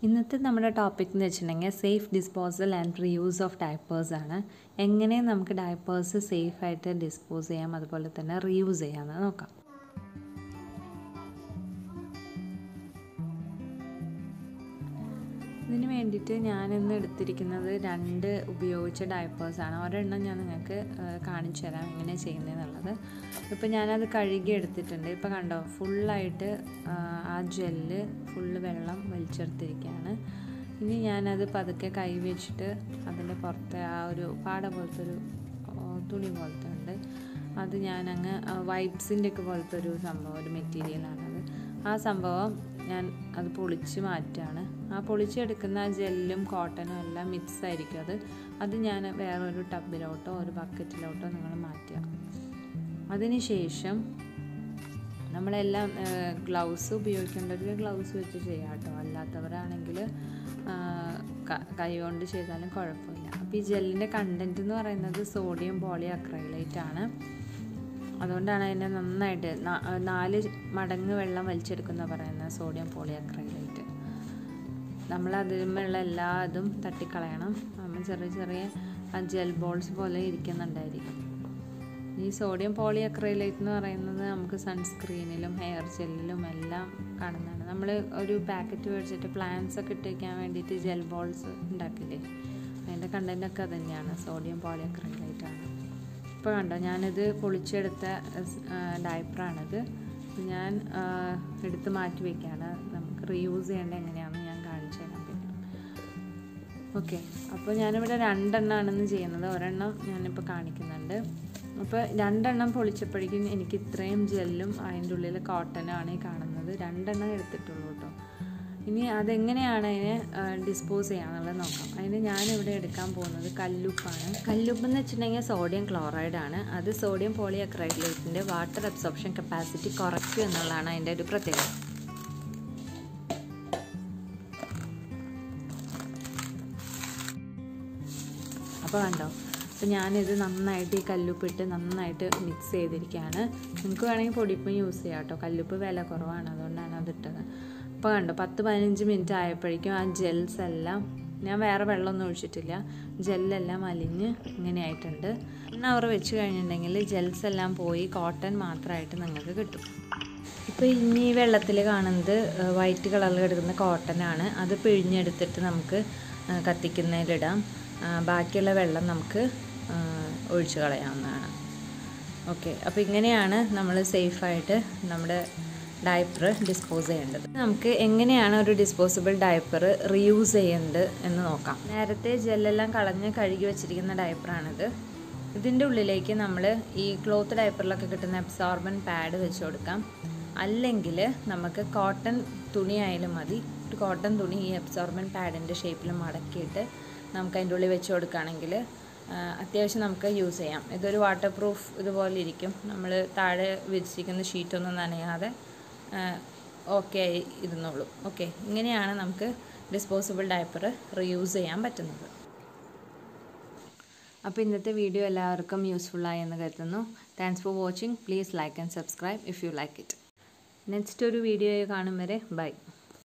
ഇന്നത്തെ നമ്മുടെ ടോപ്പിക് എന്ന് വെച്ചിട്ടുണ്ടെങ്കിൽ safe disposal and reuse of diapers ആണ് എങ്ങനെ നമുക്ക് ഡയപ്പേഴ്സ് സേഫായിട്ട് ഡിസ്പോസ് ചെയ്യാം അതുപോലെ തന്നെ റീയൂസ് ചെയ്യാമെന്ന് നോക്കാം ഇതിന് വേണ്ടിയിട്ട് ഞാനിന്ന് എടുത്തിരിക്കുന്നത് രണ്ട് ഉപയോഗിച്ച ഡയപ്പേഴ്സാണ് ഒരെണ്ണം ഞാൻ നിങ്ങൾക്ക് കാണിച്ചു തരാം എങ്ങനെ ചെയ്യുന്നതെന്നുള്ളത് ഇപ്പോൾ ഞാനത് കഴുകി എടുത്തിട്ടുണ്ട് ഇപ്പോൾ കണ്ടോ ഫുള്ളായിട്ട് ആ ജെല്ല് ഫുള്ള് വെള്ളം വലിച്ചെടുത്തിരിക്കുകയാണ് ഇനി ഞാനത് പതുക്കെ കൈ വെച്ചിട്ട് അതിൻ്റെ പുറത്തെ ആ ഒരു പാട പോലത്തെ ഒരു തുണി പോലത്തെ ഉണ്ട് അത് ഞാനങ്ങ് വൈപ്സിൻ്റെ ഒക്കെ പോലത്തെ ഒരു സംഭവം ഒരു മെറ്റീരിയലാണത് ആ സംഭവം ഞാൻ അത് പൊളിച്ച് മാറ്റുകയാണ് ആ പൊളിച്ചെടുക്കുന്ന ആ ജെല്ലും കോട്ടനും എല്ലാം മിക്സ് ആയിരിക്കും അത് അത് ഞാൻ വേറൊരു ടബിലോട്ടോ ഒരു ബക്കറ്റിലോട്ടോ നിങ്ങൾ മാറ്റുക അതിനുശേഷം നമ്മളെല്ലാം ഗ്ലൗസ് ഉപയോഗിക്കേണ്ടവർ ഗ്ലൗസ് വെച്ച് ചെയ്യാം കേട്ടോ അല്ലാത്തവരാണെങ്കിൽ കൈ കൊണ്ട് ചെയ്താലും കുഴപ്പമില്ല അപ്പോൾ ഈ ജെല്ലിൻ്റെ കണ്ടൻറ്റ് എന്ന് പറയുന്നത് സോഡിയം പോളി അക്രൈലൈറ്റ് ആണ് അതുകൊണ്ടാണ് അതിനെ നന്നായിട്ട് നാല് മടങ്ങ് വെള്ളം വലിച്ചെടുക്കുന്ന പറയുന്നത് സോഡിയം പോളി അക്രൈലൈറ്റ് നമ്മൾ അതിന്മേലുള്ള എല്ലാ ഇതും തട്ടിക്കളയണം നമ്മൾ ചെറിയ ചെറിയ ജെൽ ബോൾസ് പോലെ ഇരിക്കുന്നുണ്ടായിരിക്കും ഈ സോഡിയം പോളി അക്രൈലൈറ്റ് എന്ന് പറയുന്നത് നമുക്ക് സൺസ്ക്രീനിലും ഹെയർ ജെല്ലിലും എല്ലാം കാണുന്നതാണ് നമ്മൾ ഒരു പാക്കറ്റ് മേടിച്ചിട്ട് പ്ലാന്റ്സ് ഒക്കെ ഇട്ട് വയ്ക്കാൻ വേണ്ടിയിട്ട് ജെൽ ബോൾസ് ഉണ്ടാക്കില്ലേ അതിൻ്റെ കണ്ടൻറ്റൊക്കെ അത് തന്നെയാണ് സോഡിയം പോളി അക്രൈലൈറ്റ് ആണ് ഇപ്പോൾ കണ്ടോ ഞാനിത് പൊളിച്ചെടുത്ത ഡയപ്പറാണിത് ഞാൻ എടുത്ത് മാറ്റി വയ്ക്കുകയാണ് നമുക്ക് റീയൂസ് ചെയ്യേണ്ടത് എങ്ങനെയാണെന്ന് ഞാൻ കാണിച്ചു തരാൻ പറ്റും ഓക്കെ അപ്പോൾ ഞാനിവിടെ രണ്ടെണ്ണമാണെന്ന് ചെയ്യുന്നത് ഒരെണ്ണം ഞാനിപ്പോൾ കാണിക്കുന്നുണ്ട് അപ്പോൾ രണ്ടെണ്ണം പൊളിച്ചപ്പോഴേക്കും എനിക്ക് ഇത്രയും ജെല്ലും അതിൻ്റെ ഉള്ളിൽ കോട്ടനാണ് ഈ കാണുന്നത് രണ്ടെണ്ണം എടുത്തിട്ടുള്ളൂ കേട്ടോ ഇനി അതെങ്ങനെയാണ് അതിനെ ഡിസ്പോസ് ചെയ്യാന്നുള്ളത് നോക്കാം അതിന് ഞാനിവിടെ എടുക്കാൻ പോകുന്നത് കല്ലുപ്പാണ് കല്ലുപ്പ് എന്ന് വെച്ചിട്ടുണ്ടെങ്കിൽ സോഡിയം ക്ലോറൈഡ് ആണ് അത് സോഡിയം പോളി അക്രൈഡേറ്റിൻ്റെ വാട്ടർ അബ്സോർപ്ഷൻ കപ്പാസിറ്റി കുറയ്ക്കും എന്നുള്ളതാണ് അതിൻ്റെ ഒരു പ്രത്യേകത അപ്പോൾ കണ്ടോ അപ്പോൾ ഞാനിത് നന്നായിട്ട് ഈ കല്ലുപ്പിട്ട് നന്നായിട്ട് മിക്സ് ചെയ്തിരിക്കുകയാണ് നിങ്ങൾക്ക് വേണമെങ്കിൽ പൊടിപ്പും യൂസ് ചെയ്യാം കേട്ടോ കല്ലുപ്പ് വില കുറവാണ് അതുകൊണ്ടാണ് അതിട്ടത് അപ്പോൾ കണ്ടോ പത്ത് പതിനഞ്ച് മിനിറ്റ് ആയപ്പോഴേക്കും ആ ജെൽസ് എല്ലാം ഞാൻ വേറെ വെള്ളമൊന്നും ഒഴിച്ചിട്ടില്ല ജെല്ലെല്ലാം അലിഞ്ഞ് ഇങ്ങനെ ആയിട്ടുണ്ട് വൺ അവർ വെച്ച് കഴിഞ്ഞിട്ടുണ്ടെങ്കിൽ ജെൽസ് എല്ലാം പോയി കോട്ടൺ മാത്രമായിട്ട് നിങ്ങൾക്ക് കിട്ടും ഇപ്പോൾ ഇനി ഈ വെള്ളത്തിൽ കാണുന്നത് വൈറ്റ് കളറിൽ കിടക്കുന്ന കോട്ടനാണ് അത് പിഴിഞ്ഞെടുത്തിട്ട് നമുക്ക് കത്തിക്കുന്നതിലിടാം ബാക്കിയുള്ള വെള്ളം നമുക്ക് ഒഴിച്ചു കളയാവുന്നതാണ് ഓക്കെ അപ്പോൾ ഇങ്ങനെയാണ് നമ്മൾ സേഫായിട്ട് നമ്മുടെ ഡയപ്പർ ഡിസ്പോസ് ചെയ്യേണ്ടത് നമുക്ക് എങ്ങനെയാണ് ഒരു ഡിസ്പോസിബിൾ ഡയപ്പർ റീയൂസ് ചെയ്യുന്നത് എന്ന് നോക്കാം നേരത്തെ ജെല്ലെല്ലാം കളഞ്ഞ് കഴുകി വെച്ചിരിക്കുന്ന ഡയപ്പറാണിത് ഇതിൻ്റെ ഉള്ളിലേക്ക് നമ്മൾ ഈ ക്ലോത്ത് ഡയപ്പറിലൊക്കെ കിട്ടുന്ന അബ്സോർബൻ പാഡ് വെച്ച് കൊടുക്കാം അല്ലെങ്കിൽ നമുക്ക് കോട്ടൺ തുണി ആയാലും മതി ഒരു കോട്ടൺ തുണി ഈ അബ്സോർബൻ പാഡിൻ്റെ ഷേപ്പിൽ മടക്കിയിട്ട് നമുക്ക് അതിൻ്റെ ഉള്ളിൽ വെച്ച് കൊടുക്കുകയാണെങ്കിൽ അത്യാവശ്യം നമുക്ക് യൂസ് ചെയ്യാം ഇതൊരു വാട്ടർ പ്രൂഫ് ഇതുപോലെ ഇരിക്കും നമ്മൾ താഴെ വിരിച്ചിരിക്കുന്ന ഷീറ്റൊന്നും നനയാതെ ഓക്കെ ആയി ഇരുന്നോളൂ ഓക്കെ ഇങ്ങനെയാണ് നമുക്ക് ഡിസ്പോസിബിൾ ഡയപ്പർ റീയൂസ് ചെയ്യാൻ പറ്റുന്നത് അപ്പോൾ ഇന്നത്തെ വീഡിയോ എല്ലാവർക്കും യൂസ്ഫുള്ളായി എന്ന് കരുതുന്നു thanks for watching please like and subscribe if you like it next ഒരു വീഡിയോ കാണും വരെ ബൈ